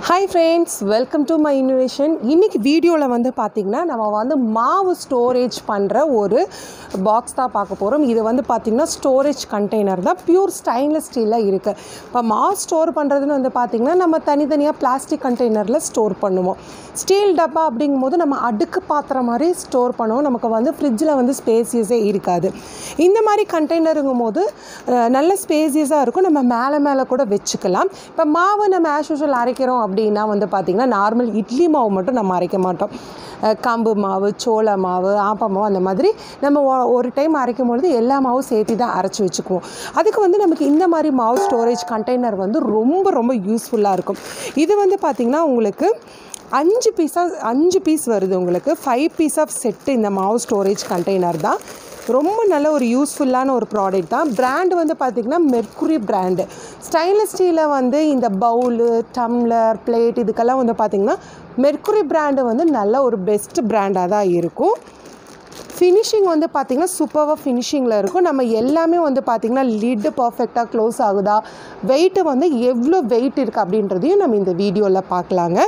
hi friends welcome to my innovation இன்றைக்கி வீடியோவில் வந்து பார்த்திங்கன்னா நம்ம வந்து மாவு ஸ்டோரேஜ் பண்ணுற ஒரு பாக்ஸ் தான் பார்க்க போகிறோம் இது வந்து பார்த்திங்கன்னா ஸ்டோரேஜ் கண்டெய்னர் தான் பியூர் ஸ்டைன்லெஸ் ஸ்டீலில் இருக்குது இப்போ மாவு ஸ்டோர் பண்ணுறதுன்னு வந்து பார்த்திங்கன்னா நம்ம தனித்தனியாக பிளாஸ்டிக் கண்டெய்னரில் ஸ்டோர் பண்ணுவோம் ஸ்டீல் டப்பா அப்படிங்கும்போது நம்ம அடுக்கு பாத்திரம் மாதிரி ஸ்டோர் பண்ணுவோம் நமக்கு வந்து ஃப்ரிட்ஜில் வந்து ஸ்பேசியஸே இருக்காது இந்த மாதிரி கண்டெய்னருங்கும் போது அஹ், நல்ல ஸ்பேசியஸாக இருக்கும் நம்ம மேலே மேலே கூட வச்சுக்கலாம் இப்போ மாவு நம்ம ஆஸ் யூஷுவல் அரைக்கிறோம் அப்படின்னா வந்து பார்த்திங்கன்னா நார்மல் இட்லி மாவு மட்டும் நம்ம அரைக்க மாட்டோம் அஹ், கம்பு மாவு சோள மாவு ஆப்ப மாவு அந்த மாதிரி நம்ம ஒ- ஒரு டைம் அரைக்கும் பொழுது எல்லா மாவும் சேர்த்து தான் அரைச்சி வச்சுக்குவோம் அதுக்கு வந்து நமக்கு இந்த மாதிரி மாவு ஸ்டோரேஜ் கண்டெய்னர் வந்து ரொம்ப ரொம்ப யூஸ்ஃபுல்லாக இருக்கும் இது வந்து பார்த்திங்கன்னா உங்களுக்கு அஞ்சு பீஸாக அஞ்சு பீஸ் வருது உங்களுக்கு ஃபைவ் பீஸ் ஆஃப் செட்டு இந்த மாவு ஸ்டோரேஜ் கண்டெய்னர் தான் ரொம்ப நல்ல ஒரு யூஸ்ஃபுல்லான ஒரு ப்ராடக்ட் தான் பிராண்ட் வந்து பார்த்திங்கன்னா மெர்க்குரி பிராண்டு ஸ்டைன்லெஸ் ஸ்டீலில் வந்து இந்த பவுலு டம்ளர் பிளேட் இதுக்கெல்லாம் வந்து பார்த்திங்கன்னா மெர்க்குரி பிராண்டு வந்து நல்ல ஒரு பெஸ்ட் பிராண்டாக தான் இருக்கும் ஃபினிஷிங் வந்து பார்த்திங்கன்னா சூப்பராக ஃபினிஷிங்கில் இருக்கும் நம்ம எல்லாமே வந்து பார்த்திங்கன்னா லிட்டு பர்ஃபெக்டாக க்ளோஸ் ஆகுதா வெயிட்டு வந்து எவ்வளோ வெயிட் இருக்குது அப்படின்றதையும் நம்ம இந்த வீடியோவில் பார்க்கலாங்க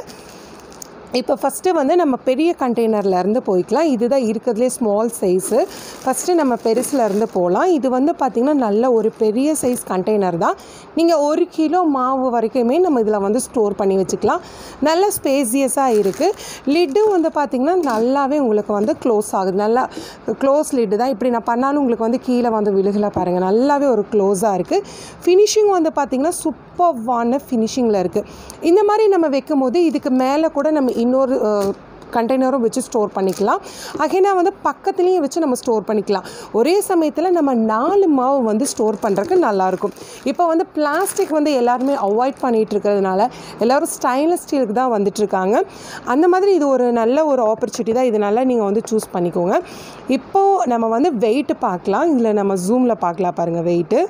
இப்போ ஃபஸ்ட்டு வந்து நம்ம பெரிய கண்டெய்னர்ல இருந்து போய்க்கலாம் இதுதான் இருக்கிறதுலே ஸ்மால் சைஸு ஃபஸ்ட்டு நம்ம பெருசுல இருந்து போகலாம் இது வந்து பார்த்திங்கன்னா நல்ல ஒரு பெரிய சைஸ் கண்டெய்னர் தான் நீங்கள் ஒரு கிலோ மாவு வரைக்குமே நம்ம இதில் வந்து ஸ்டோர் பண்ணி வச்சுக்கலாம் நல்ல ஸ்பேசியஸாக இருக்குது லிட்டும் வந்து பார்த்திங்கன்னா நல்லாவே உங்களுக்கு வந்து க்ளோஸ் ஆகுது நல்லா க்ளோஸ் லிட்டு தான் இப்படி நான் பண்ணாலும் உங்களுக்கு வந்து கீழே வந்து விழுகலை பாருங்கள் நல்லாவே ஒரு க்ளோஸாக இருக்குது ஃபினிஷிங் வந்து பார்த்திங்கன்னா சூப்பர்வான ஃபினிஷிங்கில் இருக்குது இந்த மாதிரி நம்ம வைக்கும் போது இதுக்கு மேலே கூட நம்ம இன்னொரு கண்டெய்னரும் வச்சு ஸ்டோர் பண்ணிக்கலாம் அகைனாக வந்து பக்கத்துலேயும் வச்சு நம்ம ஸ்டோர் பண்ணிக்கலாம் ஒரே சமயத்தில் நம்ம நாலு மாவு வந்து ஸ்டோர் பண்ணுறதுக்கு நல்லாயிருக்கும் இப்போ வந்து பிளாஸ்டிக் வந்து எல்லாருமே அவாய்ட் பண்ணிகிட்டு இருக்கிறதுனால எல்லோரும் ஸ்டைன்லெஸ் ஸ்டீலுக்கு தான் வந்துட்டுருக்காங்க அந்த மாதிரி இது ஒரு நல்ல ஒரு ஆப்பர்ச்சுனிட்டி தான் இதனால நீங்கள் வந்து சூஸ் பண்ணிக்கோங்க இப்போது நம்ம வந்து வெயிட்டு பார்க்கலாம் இதில் நம்ம ஜூமில் பார்க்கலாம் பாருங்கள் வெயிட்டு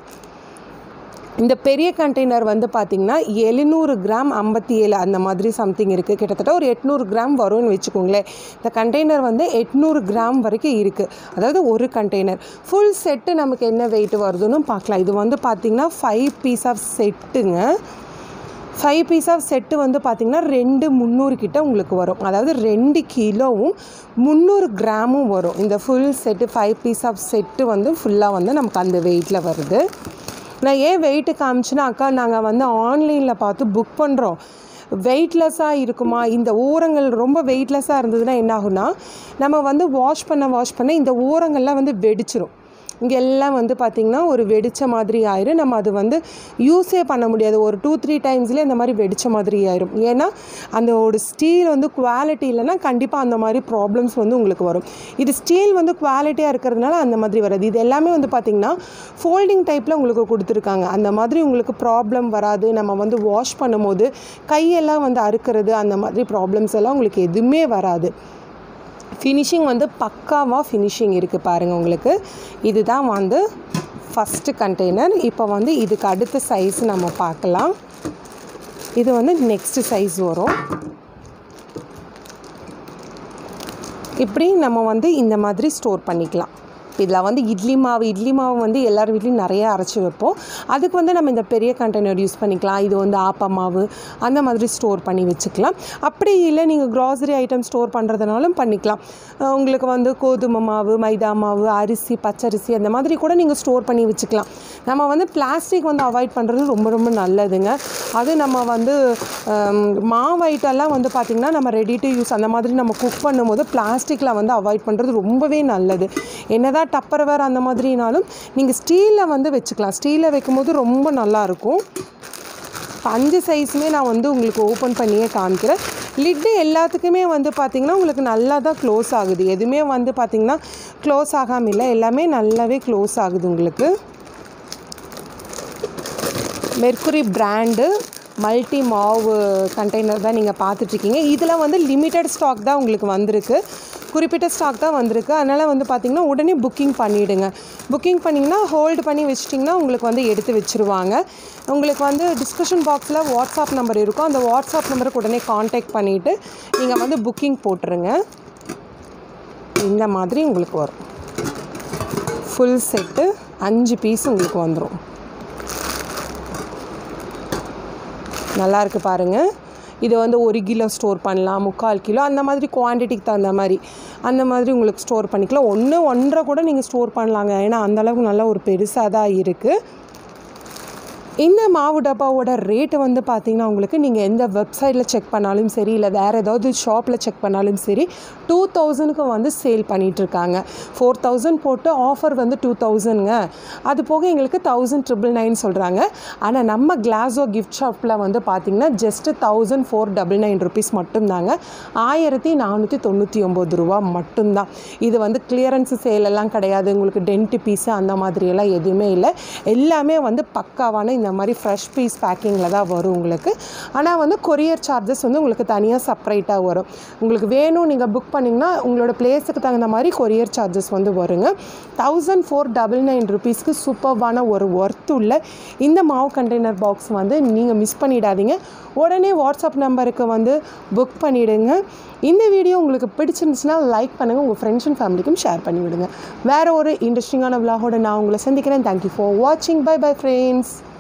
இந்த பெரிய கண்டெய்னர் வந்து பார்த்திங்கன்னா எழுநூறு கிராம் ஐம்பத்தி ஏழு அந்த மாதிரி சம்திங் இருக்குது கிட்டத்தட்ட ஒரு எட்நூறு கிராம் வரும்னு வச்சுக்கோங்களேன் இந்த கண்டெய்னர் வந்து எட்நூறு கிராம் வரைக்கும் இருக்குது அதாவது ஒரு கண்டெய்னர் ஃபுல் செட்டு நமக்கு என்ன வெயிட் வருதுன்னு பார்க்கலாம் இது வந்து பார்த்திங்கன்னா ஃபைவ் பீஸ் ஆஃப் செட்டுங்க ஃபைவ் பீஸ் ஆஃப் செட்டு வந்து பார்த்திங்கன்னா ரெண்டு முந்நூறு கிட்ட உங்களுக்கு வரும் அதாவது ரெண்டு கிலோவும் முந்நூறு கிராமும் வரும் இந்த full set five piece of set வந்து ஃபுல்லாக வந்து நமக்கு அந்த வெயிட்டில் வருது நான் ஏன் வெயிட்டு காமிச்சுன்னா அக்கா நாங்கள் வந்து ஆன்லைனில் பார்த்து புக் பண்ணுறோம் வெயிட்லெஸ்ஸாக இருக்குமா இந்த ஓரங்கள் ரொம்ப வெயிட்லெஸ்ஸாக இருந்ததுன்னா என்ன ஆகும்னா நம்ம வந்து வாஷ் பண்ண வாஷ் பண்ண இந்த ஓரங்கள்லாம் வந்து வெடிச்சிரும் இங்கே எல்லாம் வந்து பார்த்திங்கன்னா ஒரு வெடிச்ச மாதிரி ஆயிரும் நம்ம அது வந்து யூஸே பண்ண முடியாது ஒரு டூ த்ரீ டைம்ஸ்லேயே இந்த மாதிரி வெடிச்ச மாதிரி ஆயிரும் ஏன்னா அந்த ஒரு ஸ்டீல் வந்து குவாலிட்டி இல்லைன்னா கண்டிப்பாக அந்த மாதிரி ப்ராப்ளம்ஸ் வந்து உங்களுக்கு வரும் இது ஸ்டீல் வந்து குவாலிட்டியாக இருக்கிறதுனால அந்த மாதிரி வராது இது எல்லாமே வந்து பார்த்திங்கன்னா ஃபோல்டிங் டைப்பில் உங்களுக்கு கொடுத்துருக்காங்க அந்த மாதிரி உங்களுக்கு ப்ராப்ளம் வராது நம்ம வந்து வாஷ் பண்ணும்போது கையெல்லாம் வந்து அறுக்கிறது அந்த மாதிரி ப்ராப்ளம்ஸ் எல்லாம் உங்களுக்கு எதுவுமே வராது ஃபினிஷிங் வந்து பக்காவாக ஃபினிஷிங் இருக்குது பாருங்கள் உங்களுக்கு இதுதான் வந்து ஃபஸ்ட்டு கண்டெய்னர் இப்போ வந்து இதுக்கு அடுத்த சைஸ் நம்ம பார்க்கலாம் இது வந்து நெக்ஸ்ட்டு சைஸ் வரும் இப்படி நம்ம வந்து இந்த மாதிரி ஸ்டோர் பண்ணிக்கலாம் இதில் வந்து இட்லி மாவு இட்லி மாவு வந்து எல்லார் வீட்லேயும் நிறைய அரைச்சி வைப்போம் அதுக்கு வந்து நம்ம இந்த பெரிய கண்டெய்னர் யூஸ் பண்ணிக்கலாம் இது வந்து ஆப்ப மாவு அந்த மாதிரி ஸ்டோர் பண்ணி வச்சுக்கலாம் அப்படி இல்லை நீங்கள் க்ராசரி ஐட்டம் ஸ்டோர் பண்ணுறதுனாலும் பண்ணிக்கலாம் அஹ் உங்களுக்கு வந்து கோதுமை மாவு மைதா மாவு அரிசி பச்சரிசி அந்த மாதிரி கூட நீங்கள் ஸ்டோர் பண்ணி வச்சுக்கலாம் நம்ம வந்து பிளாஸ்டிக் வந்து அவாய்ட் பண்ணுறது ரொம்ப ரொம்ப நல்லதுங்க அது நம்ம வந்து ஹம், மாவு ஐட்டம்லாம் வந்து பார்த்திங்கன்னா நம்ம ரெடி டு யூஸ் அந்த மாதிரி நம்ம குக் பண்ணும்போது பிளாஸ்டிக்கில் வந்து அவாய்ட் பண்ணுறது ரொம்பவே நல்லது என்னதான் டப்பர்வேர் அந்த மாதிரினாலும் நீங்கள் ஸ்டீலில் வந்து வச்சுக்கலாம் ஸ்டீலில் வைக்கும்போது ரொம்ப நல்லாயிருக்கும் அஞ்சு சைஸுமே நான் வந்து உங்களுக்கு ஓப்பன் பண்ணியே காமிக்கிறேன் லிட்டு எல்லாத்துக்குமே வந்து பார்த்திங்கன்னா உங்களுக்கு நல்லா தான் க்ளோஸ் ஆகுது எதுவுமே வந்து பார்த்திங்கன்னா க்ளோஸ் ஆகாமல் இல்லை எல்லாமே நல்லாவே க்ளோஸ் ஆகுது உங்களுக்கு மெர்க்குரி பிராண்டு மல்டி மாவு கண்டெய்னர் தான் நீங்கள் பார்த்துட்ருக்கீங்க இதில் வந்து லிமிட்டட் ஸ்டாக் தான் உங்களுக்கு வந்திருக்கு குறிப்பிட்ட ஸ்டாக் தான் வந்திருக்கு அதனால் வந்து பார்த்திங்கன்னா உடனே புக்கிங் பண்ணிவிடுங்க புக்கிங் பண்ணிங்கன்னா ஹோல்டு பண்ணி வச்சிட்டிங்கன்னா உங்களுக்கு வந்து எடுத்து வச்சுருவாங்க உங்களுக்கு வந்து டிஸ்கஷன் பாக்ஸில் வாட்ஸ்அப் நம்பர் இருக்கும் அந்த வாட்ஸ்அப் நம்பருக்கு உடனே காண்டாக்ட் பண்ணிவிட்டு நீங்கள் வந்து புக்கிங் போட்டுருங்க இந்த மாதிரி உங்களுக்கு வரும் ஃபுல் செட்டு அஞ்சு பீஸ் உங்களுக்கு வந்துடும் நல்லா இருக்கு பாருங்கள் இது வந்து ஒரு கிலோ ஸ்டோர் பண்ணலாம் முக்கால் கிலோ அந்த மாதிரி குவான்டிட்டிக்கு தகுந்த மாதிரி அந்த மாதிரி உங்களுக்கு ஸ்டோர் பண்ணிக்கலாம் ஒன்று ஒன்றரை கூட நீங்கள் ஸ்டோர் பண்ணலாங்க ஏன்னா அந்தளவுக்கு நல்ல ஒரு பெருசாக தான் இருக்குது இந்த மாவு டப்பாவோட ரேட்டு வந்து பார்த்திங்கன்னா உங்களுக்கு நீங்கள் எந்த வெப்சைட்டில் செக் பண்ணாலும் சரி இல்லை வேறு ஏதாவது ஷாப்பில் செக் பண்ணாலும் சரி டூ தௌசண்ட்க்கு வந்து சேல் பண்ணிகிட்ருக்காங்க ஃபோர் தௌசண்ட் போட்டு ஆஃபர் வந்து டூ தௌசண்ட்ங்க அது போக எங்களுக்கு தௌசண்ட் ட்ரிபிள் நைன் சொல்கிறாங்க ஆனால் நம்ம கிளாஸோ கிஃப்ட் ஷாப்பில் வந்து பார்த்திங்கன்னா just thousand four double nine rupees மட்டும்தாங்க ஆயிரத்தி நானூற்றி தொண்ணூற்றி ஒம்பது ரூபா மட்டும்தான் இது வந்து கிளியரன்ஸ் சேல் எல்லாம் கிடையாது உங்களுக்கு டென்ட் பீஸு அந்த மாதிரியெல்லாம் எதுவுமே இல்லை எல்லாமே வந்து பக்காவான இந்த மாதிரி ஃப்ரெஷ் பீஸ் பேக்கிங்கில் தான் வரும் உங்களுக்கு ஆனால் வந்து கொரியர் சார்ஜஸ் வந்து உங்களுக்கு தனியாக செப்பரேட்டாக வரும் உங்களுக்கு வேணும் நீங்கள் புக் பண்ணிங்கன்னா உங்களோட பிளேஸுக்கு தகுந்த மாதிரி கொரியர் சார்ஜஸ் வந்து வருங்க தௌசண்ட் ஃபோர் டபுள் நைன் ருபீஸ்க்கு சூப்பர்வான ஒரு ஒர்த் உள்ள இந்த மாவு கண்டெய்னர் பாக்ஸ் வந்து நீங்கள் மிஸ் பண்ணிடாதீங்க உடனே வாட்ஸ்அப் நம்பருக்கு வந்து புக் பண்ணிவிடுங்க இந்த வீடியோ உங்களுக்கு பிடிச்சிருந்துச்சுன்னா லைக் பண்ணுங்கள் உங்கள் ஃப்ரெண்ட்ஸ் அண்ட் ஃபேமிலிக்கும் ஷேர் பண்ணி விடுங்க வேறு ஒரு இன்ட்ரெஸ்டிங்கான விலாகோட நான் உங்களை சந்திக்கிறேன் தேங்க்யூ ஃபார் வாட்சிங் பை பை ஃப்ரெண்ட்ஸ்